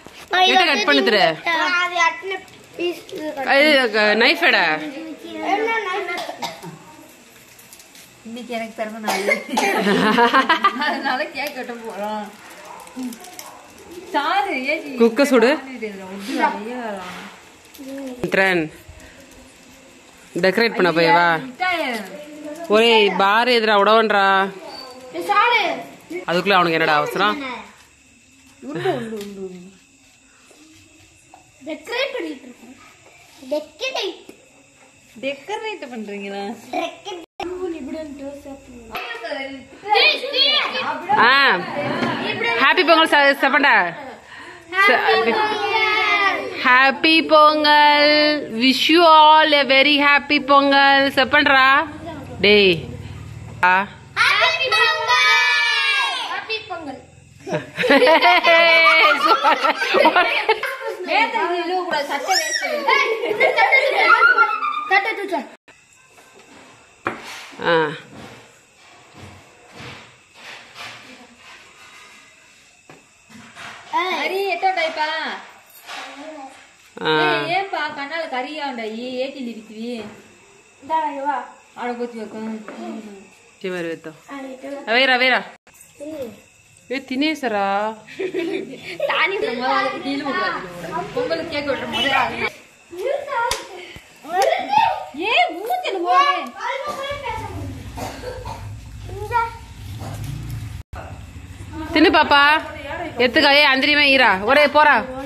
எட்ட கட் பண்ணி தரு அது அட்ன பீஸ் நைஃப் எட இன்னைக்கு எனக்கு பிறந்த நாள் அதனால கேக் வெட்ட போறோம் சாரு ஏஜி குக்க சுடு ஒட்டு ட்ரென் டெக்கரேட் பண்ண போய் வா ஒரே பார் எதிரா உடவன்றா சாடு அதுக்குள்ள அவனுக்கு என்னடா அவசரம் டெக்கரேட் பண்ணிட்டு இருக்கோம் டெக்கரேட் டெக்கரேட் பண்றீங்களா ஆ ஹாப்பி பொங்கல் ச- செப்பண்டா happy Pongal wish you all a very happy Pongal செப்பண்ட்ரா டேய் ஆ ஹாப்பி பொங்கல் ஹாப்பி பொங்கல் சட்டை வேஸ்ட் தட்டு தூச்சு ஆ கறி எத்தோ டைப்பா ஆ ஏன்பா கண்ணால கறியாண்டா ஏட்டில் இருக்குது இந்தாங்க வா ஆட போச்சு வைக்கும் చివరి వేద్దాం వేరా వేరా ఏ తినేసరా தானி முதல்ல கீழே விடுறாங்க பொங்கலுக்கு கேக் வெட்டுற முதல்ல ஏ மூஞ்சில போறே తిను పాపా ఎత్తుగా ఏ అందరిమే ఈరా ఒరే పోరా